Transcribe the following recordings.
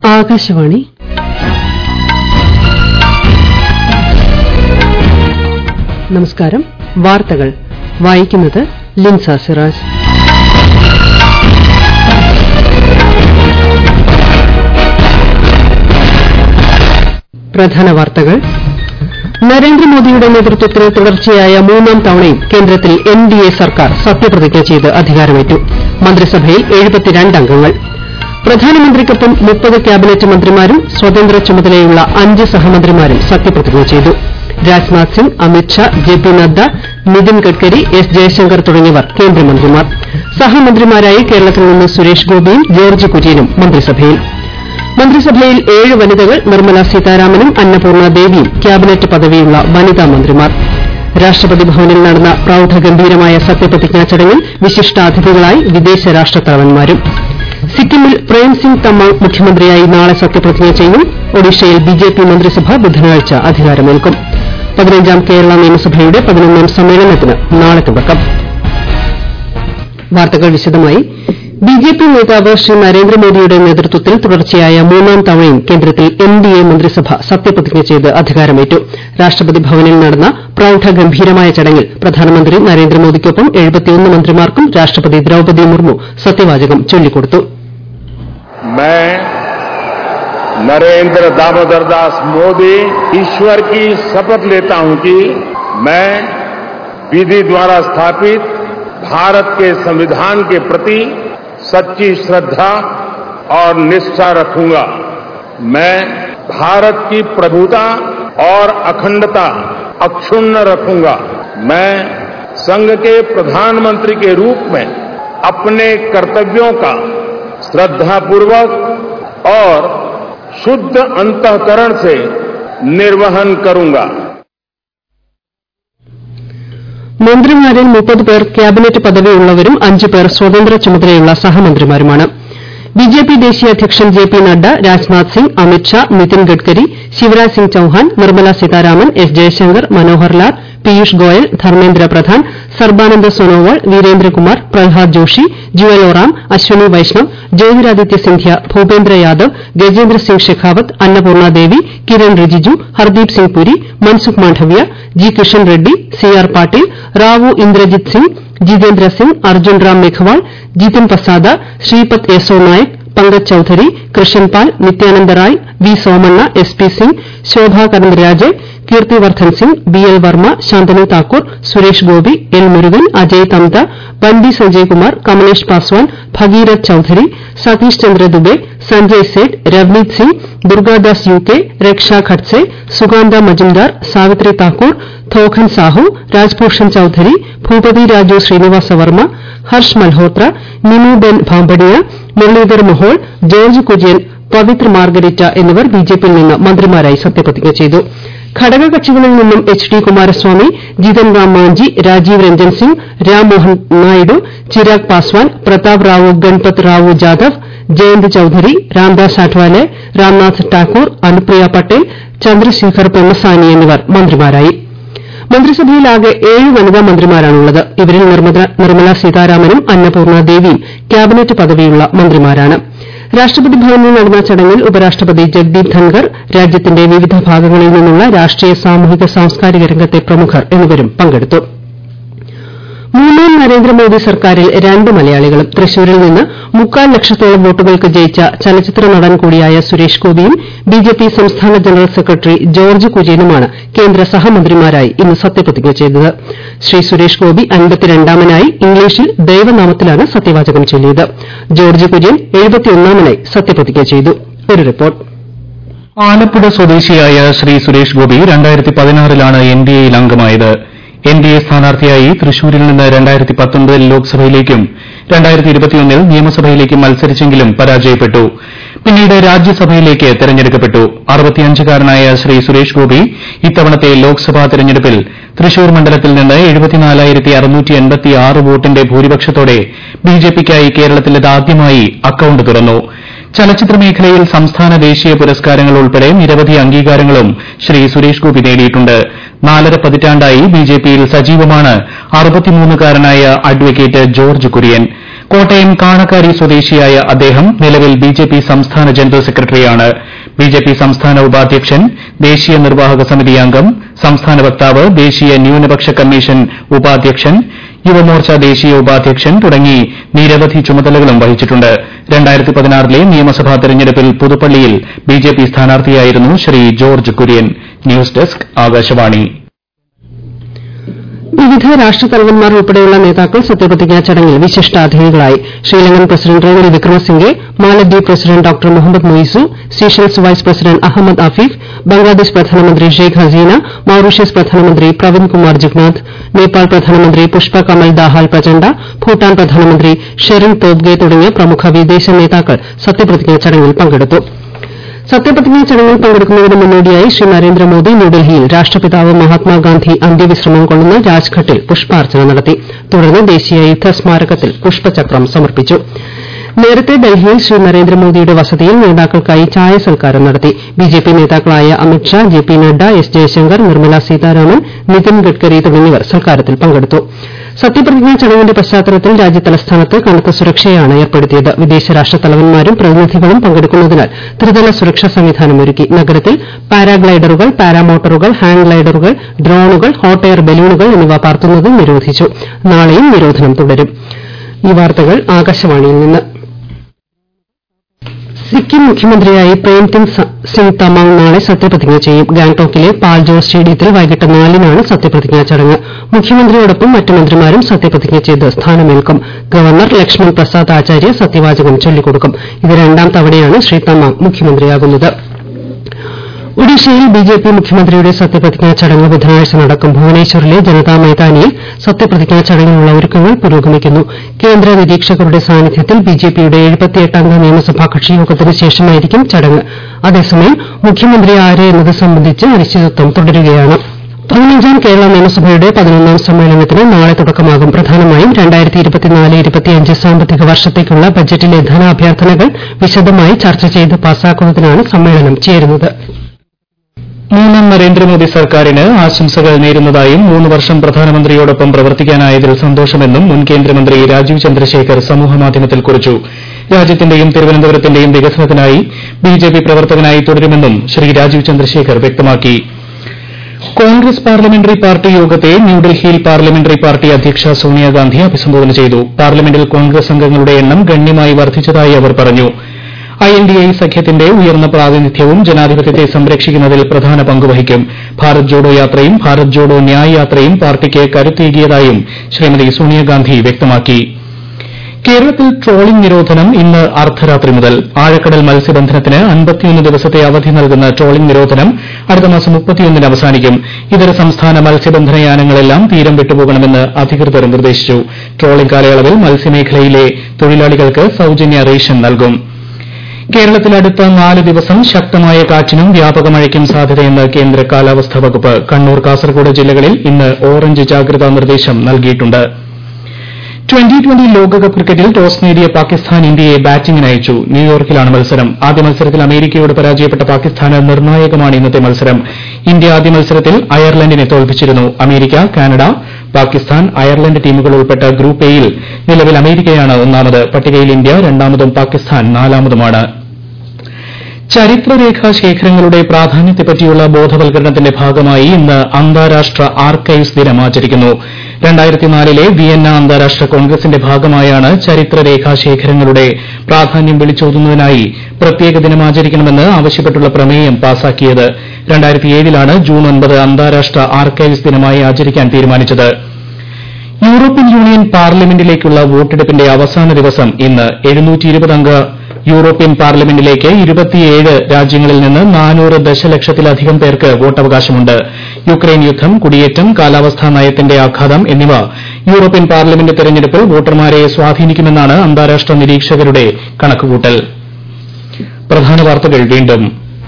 ആകാശവാണി നമസ്കാരം വാർത്തകൾ വായിക്കുന്നത് ലിൻസ സിറാജ് പ്രധാന വാർത്തകൾ നരേന്ദ്രമോദിയുടെ നേതൃത്വത്തിൽ തുടർച്ചയായ മൂന്നാം തവണയും കേന്ദ്രത്തിൽ എൻ ഡി എ സർക്കാർ സത്യപ്രതിജ്ഞ ചെയ്ത് അധികാരമേറ്റു മന്ത്രിസഭയിൽ അംഗങ്ങൾ പ്രധാനമന്ത്രിക്കൊപ്പം മുപ്പത് ക്യാബിനറ്റ് മന്ത്രിമാരും സ്വതന്ത്ര ചുമതലയുള്ള അഞ്ച് സഹമന്ത്രിമാരും സത്യപ്രതിജ്ഞ ചെയ്തു Rajnath Singh Amit Shah J P Nadda Nitin Gadkari S Jaishankar തുടങ്ങിയവർ കേന്ദ്രമന്ത്രിമാർ സഹമന്ത്രിമാരായി കേരളത്തിൽ നിന്ന് സുരേഷ് ഗോപിയും ജോർജ് കുര്യനും മന്ത്രിസഭയിൽ മന്ത്രിസഭയിൽ ഏഴ് വനിതകൾ നിർമ്മല സീതാരാമനും അന്നപൂർണ ദേവിയും ക്യാബിനറ്റ് പദവിയുള്ള വനിതാ മന്ത്രിമാർ രാഷ്ട്രപതി ഭവനിൽ നടന്ന പ്രൌഢഗംഭീരമായ സത്യപ്രതിജ്ഞാ ചടങ്ങിൽ വിശിഷ്ടാതിഥികളായി വിദേശ രാഷ്ട്രത്തലവന്മാരും സിക്കിമിൽ പ്രേംസിംഗ് തമാങ് മുഖ്യമന്ത്രിയായി നാളെ സത്യപ്രതിജ്ഞ ചെയ്യും ഒഡീഷയിൽ ബിജെപി മന്ത്രിസഭ ബുധനാഴ്ച അധികാരമേൽക്കും പതിനഞ്ചാം കേരള നിയമസഭയുടെ പതിനൊന്നാം സമ്മേളനത്തിന് നാളെ തുടക്കം വാർത്തകൾ വിശദമായി ബിജെപി നേതാവ് ശ്രീ നരേന്ദ്രമോദിയുടെ നേതൃത്വത്തിൽ തുടർച്ചയായ മൂന്നാം തവണയും കേന്ദ്രത്തിൽ എൻ ഡി എ മന്ത്രിസഭ സത്യപ്രതിജ്ഞ ചെയ്ത് അധികാരമേറ്റു രാഷ്ട്രപതി ഭവനിൽ നടന്ന പ്രൌഢഗംഭീരമായ ചടങ്ങിൽ പ്രധാനമന്ത്രി നരേന്ദ്രമോദിക്കൊപ്പം മന്ത്രിമാർക്കും രാഷ്ട്രപതി ദ്രൌപദി മുർമു സത്യവാചകം ചൊല്ലിക്കൊടുത്തു मैं नरेंद्र दामोदर दास मोदी ईश्वर की शपथ लेता हूं कि मैं विधि द्वारा स्थापित भारत के संविधान के प्रति सच्ची श्रद्धा और निष्ठा रखूंगा मैं भारत की प्रभुता और अखंडता अक्षुण्ण रखूंगा मैं संघ के प्रधानमंत्री के रूप में अपने कर्तव्यों का श्रद्धापूर्वक और शुद्ध अंतकरण से निर्वहन करूंगा മന്ത്രിമാരിൽ മുപ്പത് പേർ ക്യാബിനറ്റ് പദവിയുള്ളവരും അഞ്ച് പേർ സ്വതന്ത്ര ചുമതലയുള്ള സഹമന്ത്രിമാരുമാണ് ബിജെപി ദേശീയ അധ്യക്ഷൻ J P Nadda Rajnath Singh Amit Shah Nitin Gadkari Shivraj Singh Chouhan Nirmala Sitharaman S Jaishankar Manohar Lal Piyush Goyal Dharmendra Pradhan Sarbananda Sonowal Virendrakumar Pralhad Joshi Jual Oram Ashwini Vaishnaw Jyotiraditya Scindia Bhupender Yadav Gajendra Singh Shekhawat Annapurna Devi Kiren Rijiju Hardeep Singh Puri Mansukh Mandaviya G Kishan Reddy C R Patil Rao Inderjit Singh Jitendra Singh Arjun Ram Meghwal Jitin Prasada Shripad Yesso Nayak Pankaj Chaudhary Krishan Pal Nityanand Rai V Somanna S P Singh Shobha Karandlaje Kirtivardhan Singh B L Verma Shantanu Thakur Suresh Gopi L Murugan Ajay Tamta Bandi Sanjay Kumar Kamlesh Paswan Bhagirath Chaudhary Satish Chandra Dubey Sanjay Seth Ravneet Singh Durgadas U K Raksha Khadse Sukanta Majumdar Savitri Thakur Tokhan Sahu Rajbhushan Chaudhary Bhupathi Raju Srinivasa Varma Harsh Malhotra Nimu Ben ഭാംബഡിയ മുരളീധർ മൊഹോൾ ജോർജ് കുര്യൻ പവിത്ര മാർഗരിറ്റ എന്നിവർ ബിജെപിയിൽ നിന്ന് മന്ത്രിമാരായി സത്യപ്രതിജ്ഞ ചെയ്തു ഘടകകക്ഷികളിൽ നിന്നും എച്ച് ഡി കുമാരസ്വാമി ജിതൻ റാം മാഞ്ചി രാജീവ് രഞ്ജൻ സിംഗ് രാം മോഹൻ നായിഡു ചിരാഗ് പാസ്വാൻ പ്രതാപ് റാവു ഗൺപത് റാവു ജാദവ് ജയന്ത് ചൌധരി രാംദാസ് അഠ്വാലെ രാംനാഥ് ടാക്കൂർ അനുപ്രിയ പട്ടേൽ ചന്ദ്രശേഖർ പെമ്മസാനി എന്നിവർ മന്ത്രിമാരായി മന്ത്രിസഭയിൽ ആകെ ഏഴ് വനിതാ മന്ത്രിമാരാണുള്ളത് ഇവരിൽ നിർമ്മല സീതാരാമനും അന്നപൂർണ ദേവിയും ക്യാബിനറ്റ് പദവിയുള്ള മന്ത്രിമാരാണ് രാഷ്ട്രപതി ഭവനിൽ നടന്ന ചടങ്ങിൽ ഉപരാഷ്ട്രപതി ജഗ്ദീപ് ധൻകർ രാജ്യത്തിന്റെ വിവിധ ഭാഗങ്ങളിൽ നിന്നുള്ള രാഷ്ട്രീയ സാമൂഹിക സാംസ്കാരിക രംഗത്തെ പ്രമുഖർ എന്നിവരും പങ്കെടുത്തു മൂന്നാം നരേന്ദ്രമോദി സർക്കാരിൽ രണ്ട് മലയാളികളും തൃശൂരിൽ നിന്ന് മുക്കാൽ ലക്ഷത്തോളം വോട്ടുകൾക്ക് ജയിച്ച ചലച്ചിത്ര നടൻ കൂടിയായ സുരേഷ് ഗോപിയും ബിജെപി സംസ്ഥാന ജനറൽ സെക്രട്ടറി ജോർജ് കുര്യനുമാണ് കേന്ദ്ര സഹമന്ത്രിമാരായി ഇന്ന് സത്യപ്രതിജ്ഞ ചെയ്തത് ശ്രീ സുരേഷ് ഗോപി അൻപത്തിരണ്ടാമനായി ഇംഗ്ലീഷിൽ ദൈവനാമത്തിലാണ് സത്യവാചകം ചൊല്ലിയത് ജോർജ് കുര്യൻ എഴുപത്തിയൊന്നാമനായി സത്യപ്രതിജ്ഞ ചെയ്തു ഒരു റിപ്പോർട്ട് ആലപ്പുഴ സ്വദേശിയായ ശ്രീ സുരേഷ് ഗോപി രണ്ടായിരത്തി പതിനാറിലാണ് എൻ ഡി എയിൽ അംഗമായത് എൻ ഡി എ സ്ഥാനാർത്ഥിയായി തൃശൂരിൽ നിന്ന് രണ്ടായിരത്തി പത്തൊൻപതിൽ ലോക്സഭയിലേക്കും രണ്ടായിരത്തി ഇരുപത്തിയൊന്നിൽ നിയമസഭയിലേക്കും മത്സരിച്ചെങ്കിലും പരാജയപ്പെട്ടു പിന്നീട് രാജ്യസഭയിലേക്ക് തെരഞ്ഞെടുക്കപ്പെട്ടു അറുപത്തിയഞ്ചുകാരനായ ശ്രീ സുരേഷ് ഗോപി ഇത്തവണത്തെ ലോക്സഭാ തെരഞ്ഞെടുപ്പിൽ തൃശൂർ മണ്ഡലത്തിൽ നിന്ന് എഴുപത്തിനാലായിരത്തി അറുന്നൂറ്റി എൺപത്തിയാറ് വോട്ടിന്റെ ഭൂരിപക്ഷത്തോടെ ബിജെപിക്കായി കേരളത്തിൽ ഇതാദ്യമായി അക്കൌണ്ട് തുറന്നു ചലച്ചിത്ര മേഖലയിൽ സംസ്ഥാന ദേശീയ പുരസ്കാരങ്ങൾ ഉൾപ്പെടെ നിരവധി അംഗീകാരങ്ങളും ശ്രീ സുരേഷ് ഗോപി നേടിയിട്ടുണ്ട് നാലര പതിറ്റാണ്ടായി ബിജെപിയിൽ സജീവമാണ് അറുപത്തിമൂന്നുകാരനായ അഡ്വക്കേറ്റ് ജോർജ് കുര്യൻ കോട്ടയം കാണക്കാരി സ്വദേശിയായ അദ്ദേഹം നിലവിൽ ബിജെപി സംസ്ഥാന ജനറൽ സെക്രട്ടറിയാണ് ബിജെപി സംസ്ഥാന ഉപാധ്യക്ഷൻ ദേശീയ നിർവാഹക സമിതി അംഗം സംസ്ഥാന വക്താവ് ദേശീയ ന്യൂനപക്ഷ കമ്മീഷൻ ഉപാധ്യക്ഷൻ യുവമോർച്ച ദേശീയ ഉപാധ്യക്ഷൻ തുടങ്ങി നിരവധി ചുമതലകളും വഹിച്ചിട്ടുണ്ട് ലെ നിയമസഭാ തെരഞ്ഞെടുപ്പിൽ പുതുപ്പള്ളിയിൽ ബിജെപി സ്ഥാനാർത്ഥിയായിരുന്നു Shri George Kurian news desk Akashvani വിവിധ രാഷ്ട്രതലവന്മാർ ഉൾപ്പെടെയുള്ള നേതാക്കൾ സത്യപ്രതിജ്ഞാ ചടങ്ങിൽ വിശിഷ്ടാതിഥികളായി Sri Lankan president Ranil Wickremesinghe Maldives president doctor Mohamed Muizzu Seychelles vice president Ahmed Afif Bangladesh പ്രധാനമന്ത്രി ഷെയ്ഖ് ഹസീന മൌറീഷ്യസ് പ്രധാനമന്ത്രി പ്രവിന്ദ് കുമാർ ജുഗ്നാഥ് നേപ്പാൾ പ്രധാനമന്ത്രി പുഷ്പ കമൽ ദാഹാൽ പ്രചണ്ഡ ഭൂട്ടാൻ പ്രധാനമന്ത്രി ഷെറിൻ തോബ്ഗെ തുടങ്ങിയ പ്രമുഖ വിദേശ നേതാക്കൾ സത്യപ്രതിജ്ഞാ ചടങ്ങിൽ പങ്കെടുത്തു സത്യപ്രതിജ്ഞാ ചടങ്ങിൽ പങ്കെടുക്കുന്നതിന് മുന്നോടിയായി ശ്രീ നരേന്ദ്രമോദി ന്യൂഡൽഹിയിൽ രാഷ്ട്രപിതാവ് മഹാത്മാഗാന്ധി അന്ത്യവിശ്രമം കൊള്ളുന്ന രാജ്ഘട്ടിൽ പുഷ്പാർച്ചന നടത്തി തുടർന്ന് ദേശീയ യുദ്ധ സ്മാരകത്തിൽ പുഷ്പചക്രം സമർപ്പിച്ചു നേരത്തെ ഡൽഹിയിൽ ശ്രീ നരേന്ദ്രമോദിയുടെ വസതിയിൽ നേതാക്കൾക്കായി ചായ സൽക്കാരം നടത്തി ബിജെപി നേതാക്കളായ Amit Shah J P Nadda S Jaishankar Nirmala Sitharaman Nitin Gadkari തുടങ്ങിയവർ സൽക്കാരത്തിൽ പങ്കെടുത്തു സത്യപ്രതിജ്ഞാ ചടങ്ങിന്റെ പശ്ചാത്തലത്തിൽ രാജ്യതലസ്ഥാനത്ത് കനത്ത സുരക്ഷയാണ് ഏർപ്പെടുത്തിയത് വിദേശ രാഷ്ട്രത്തലവന്മാരും പ്രതിനിധികളും പങ്കെടുക്കുന്നതിനാൽ ത്രിതല സുരക്ഷാ സംവിധാനം ഒരുക്കി നഗരത്തിൽ പാരാഗ്ലൈഡറുകൾ പാരാമോട്ടറുകൾ ഹാങ് ഗ്ലൈഡറുകൾ ഡ്രോണുകൾ ഹോട്ട് എയർ ബലൂണുകൾ എന്നിവ പറത്തുന്നത് നിരോധിച്ചു നാളെയും നിരോധനം തുടരും ഈ വാർത്തകൾ ആകാശവാണിയിൽ നിന്ന് സിക്കിം മുഖ്യമന്ത്രിയായി പ്രേംതിങ് സിംഗ് തമാങ് നാളെ സത്യപ്രതിജ്ഞ ചെയ്യും ഗാംഗ്ടോക്കിലെ പാൽജോർ സ്റ്റേഡിയത്തിൽ വൈകിട്ട് നാലിനാണ് സത്യപ്രതിജ്ഞാ ചടങ്ങ് മുഖ്യമന്ത്രിയോടൊപ്പം മറ്റ് മന്ത്രിമാരും സത്യപ്രതിജ്ഞ ചെയ്ത് സ്ഥാനമേൽക്കും ഗവർണർ ലക്ഷ്മൺ പ്രസാദ് ആചാര്യ സത്യവാചകം ചൊല്ലിക്കൊടുക്കും ഇത് രണ്ടാം തവണയാണ് ശ്രീ തമാങ് മുഖ്യമന്ത്രിയാകുന്നത് ഒഡീഷയിൽ ബിജെപി മുഖ്യമന്ത്രിയുടെ സത്യപ്രതിജ്ഞാ ചടങ്ങ് ബുധനാഴ്ച നടക്കും ഭുവനേശ്വറിലെ ജനതാ മൈതാനിയിൽ സത്യപ്രതിജ്ഞാ ചടങ്ങിനുള്ള ഒരുക്കങ്ങൾ പുരോഗമിക്കുന്നു കേന്ദ്ര നിരീക്ഷകരുടെ സാന്നിധ്യത്തിൽ ബിജെപിയുടെ അംഗ നിയമസഭാ കക്ഷിയോഗത്തിന് ശേഷമായിരിക്കും ചടങ്ങ് അതേസമയം മുഖ്യമന്ത്രി ആര് എന്നത് സംബന്ധിച്ച് അനിശ്ചിതത്വം തുടരുകയാണ് പതിനഞ്ചാം കേരള നിയമസഭയുടെ പതിനൊന്നാം സമ്മേളനത്തിന് നാളെ തുടക്കമാകും പ്രധാനമായും സാമ്പത്തിക വർഷത്തേക്കുള്ള ബജറ്റിലെ ധനാഭ്യർത്ഥനകൾ വിശദമായി ചർച്ച ചെയ്ത് പാസാക്കുന്നതിനാണ് സമ്മേളനം ചേരുന്നത് മൂന്നാം നരേന്ദ്രമോദി സർക്കാരിന് ആശംസകൾ നേരുന്നതായും മൂന്ന് വർഷം പ്രധാനമന്ത്രിയോടൊപ്പം പ്രവർത്തിക്കാനായതിൽ സന്തോഷമെന്നും മുൻ കേന്ദ്രമന്ത്രി രാജീവ് ചന്ദ്രശേഖർ സമൂഹമാധ്യമത്തിൽ കുറിച്ചു രാജ്യത്തിന്റെയും തിരുവനന്തപുരത്തിന്റെയും വികസനത്തിനായി ബിജെപി പ്രവർത്തകനായി തുടരുമെന്നും ശ്രീ രാജീവ് ചന്ദ്രശേഖർ വ്യക്തമാക്കി കോൺഗ്രസ് പാർലമെന്ററി പാർട്ടി യോഗത്തെ ന്യൂഡൽഹിയിൽ പാർലമെന്ററി പാർട്ടി അധ്യക്ഷ സോണിയാഗാന്ധി അഭിസംബോധന ചെയ്തു പാർലമെന്റിൽ കോൺഗ്രസ് അംഗങ്ങളുടെ എണ്ണം ഗണ്യമായി വർദ്ധിച്ചതായി അവർ പറഞ്ഞു ഐഎൻഡിഎ സഖ്യത്തിന്റെ ഉയർന്ന പ്രാതിനിധ്യവും ജനാധിപത്യത്തെ സംരക്ഷിക്കുന്നതിൽ പ്രധാന പങ്കുവഹിക്കും ഭാരത് ജോഡോ യാത്രയും ഭാരത് ജോഡോ ന്യായ് യാത്രയും പാർട്ടിക്ക് കരുത്തേകിയതായും ശ്രീമതി സോണിയാഗാന്ധി വ്യക്തമാക്കി കേരളത്തിൽ ട്രോളിംഗ് നിരോധനം ഇന്ന് അർദ്ധരാത്രി മുതൽ ആഴക്കടൽ മത്സ്യബന്ധനത്തിന് അൻപത്തിയൊന്ന് ദിവസത്തെ അവധി നൽകുന്ന ട്രോളിംഗ് നിരോധനം അടുത്ത മാസം മുപ്പത്തിയൊന്നിന് അവസാനിക്കും ഇതര സംസ്ഥാന മത്സ്യബന്ധന യാനങ്ങളെല്ലാം തീരം വിട്ടുപോകണമെന്ന് അധികൃതർ നിർദ്ദേശിച്ചു ട്രോളിംഗ് കാലയളവിൽ മത്സ്യമേഖലയിലെ തൊഴിലാളികൾക്ക് സൌജന്യ റേഷൻ നൽകും കേരളത്തിൽ അടുത്ത നാല് ദിവസം ശക്തമായ കാറ്റിനും വ്യാപക മഴയ്ക്കും സാധ്യതയെന്ന് കേന്ദ്ര കാലാവസ്ഥാ വകുപ്പ് കണ്ണൂർ കാസർഗോഡ് ജില്ലകളിൽ ഇന്ന് ഓറഞ്ച് ജാഗ്രതാ നിർദ്ദേശം നൽകിയിട്ടുണ്ട് ട്വന്റി ട്വന്റി ലോകകപ്പ് ക്രിക്കറ്റിൽ ടോസ് നേടിയ പാകിസ്ഥാൻ ഇന്ത്യയെ ബാറ്റിംഗിന് അയച്ചു ന്യൂയോർക്കിലാണ് മത്സരം ആദ്യ മത്സരത്തിൽ അമേരിക്കയോട് പരാജയപ്പെട്ട പാകിസ്ഥാന് നിർണായകമാണ് ഇന്നത്തെ മത്സരം ഇന്ത്യ ആദ്യ മത്സരത്തിൽ അയർലൻഡിനെ തോൽപ്പിച്ചിരുന്നു അമേരിക്ക കാനഡ പാകിസ്ഥാൻ അയർലൻഡ് ടീമുകൾ ഉൾപ്പെട്ട ഗ്രൂപ്പ് എയിൽ നിലവിൽ അമേരിക്കയാണ് ഒന്നാമത് പട്ടികയിൽ ഇന്ത്യ രണ്ടാമതും പാകിസ്ഥാൻ നാലാമതുമാണ് ചരിത്രരേഖാ ശേഖരങ്ങളുടെ പ്രാധാന്യത്തെപ്പറ്റിയുള്ള ബോധവൽക്കരണത്തിന്റെ ഭാഗമായി ഇന്ന് അന്താരാഷ്ട്ര ആർക്കൈവ്സ് ദിനം ആചരിക്കുന്നു ലെ വിയന്ന അന്താരാഷ്ട്ര കോൺഗ്രസിന്റെ ഭാഗമായാണ് ചരിത്രരേഖാ ശേഖരങ്ങളുടെ പ്രാധാന്യം വിളിച്ചോതുന്നതിനായി പ്രത്യേക ദിനം ആചരിക്കണമെന്ന് ആവശ്യപ്പെട്ടുള്ള പ്രമേയം പാസാക്കിയത് ലാണ് ജൂൺ ഒൻപത് അന്താരാഷ്ട്ര ആർക്കൈവ്സ് ദിനമായി ആചരിക്കാൻ തീരുമാനിച്ചത് യൂറോപ്യൻ യൂണിയൻ പാർലമെന്റിലേക്കുള്ള വോട്ടെടുപ്പിന്റെ അവസാന ദിവസം ഇന്ന് അംഗ യൂറോപ്യൻ പാർലമെന്റിലേക്ക് ഇരുപത്തിയേഴ് രാജ്യങ്ങളിൽ നിന്ന് നാനൂറ് ദശലക്ഷത്തിലധികം പേർക്ക് വോട്ടവകാശമുണ്ട് യുക്രൈൻ യുദ്ധം കുടിയേറ്റം കാലാവസ്ഥാ നയത്തിന്റെ ആഘാതം എന്നിവ യൂറോപ്യൻ പാർലമെന്റ് തെരഞ്ഞെടുപ്പിൽ വോട്ടർമാരെ സ്വാധീനിക്കുമെന്നാണ് അന്താരാഷ്ട്ര നിരീക്ഷകരുടെ കണക്കുകൂട്ടൽ പ്രധാന വാർത്തകൾ വീണ്ടും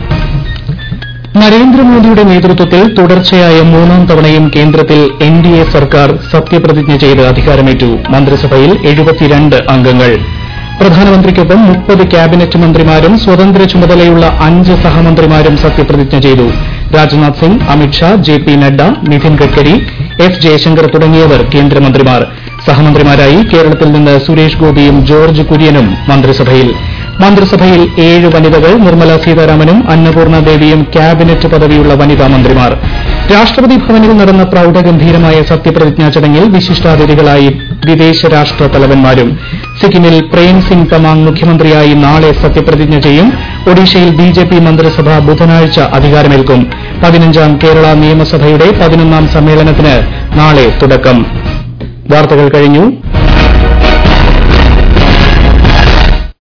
നരേന്ദ്രമോദിയുടെ നേതൃത്വത്തിൽ തുടർച്ചയായ മൂന്നാം തവണയും കേന്ദ്രത്തിൽ എൻഡിഎ സർക്കാർ സത്യപ്രതിജ്ഞ ചെയ്ത് അധികാരമേറ്റു മന്ത്രിസഭയിൽ അംഗങ്ങൾ പ്രധാനമന്ത്രിക്കൊപ്പം മുപ്പത് ക്യാബിനറ്റ് മന്ത്രിമാരും സ്വതന്ത്ര ചുമതലയുള്ള അഞ്ച് സഹമന്ത്രിമാരും സത്യപ്രതിജ്ഞ ചെയ്തു Rajnath Singh Amit Shah J P Nadda Nitin Gadkari S Jaishankar തുടങ്ങിയവർ കേന്ദ്രമന്ത്രിമാർ സഹമന്ത്രിമാരായി കേരളത്തിൽ നിന്ന് സുരേഷ് ഗോപിയും ജോർജ് കുര്യനും മന്ത്രിസഭയിൽ മന്ത്രിസഭയിൽ ഏഴ് വനിതകൾ നിർമ്മല സീതാരാമനും അന്നപൂർണ ദേവിയും ക്യാബിനറ്റ് പദവിയുള്ള വനിതാ മന്ത്രിമാർ രാഷ്ട്രപതി ഭവനിൽ നടന്ന പ്രൌഢഗംഭീരമായ സത്യപ്രതിജ്ഞാ ചടങ്ങിൽ വിശിഷ്ടാതിഥികളായി വിദേശ രാഷ്ട്ര തലവന്മാരും സിക്കിമിൽ പ്രേം സിംഗ് തമാങ് മുഖ്യമന്ത്രിയായി നാളെ സത്യപ്രതിജ്ഞ ചെയ്യും ഒഡീഷയിൽ ബിജെപി മന്ത്രിസഭ ബുധനാഴ്ച അധികാരമേൽക്കും പതിനഞ്ചാം കേരള നിയമസഭയുടെ പതിനൊന്നാം സമ്മേളനത്തിന് നാളെ തുടക്കം വാർത്തകൾ കഴിഞ്ഞു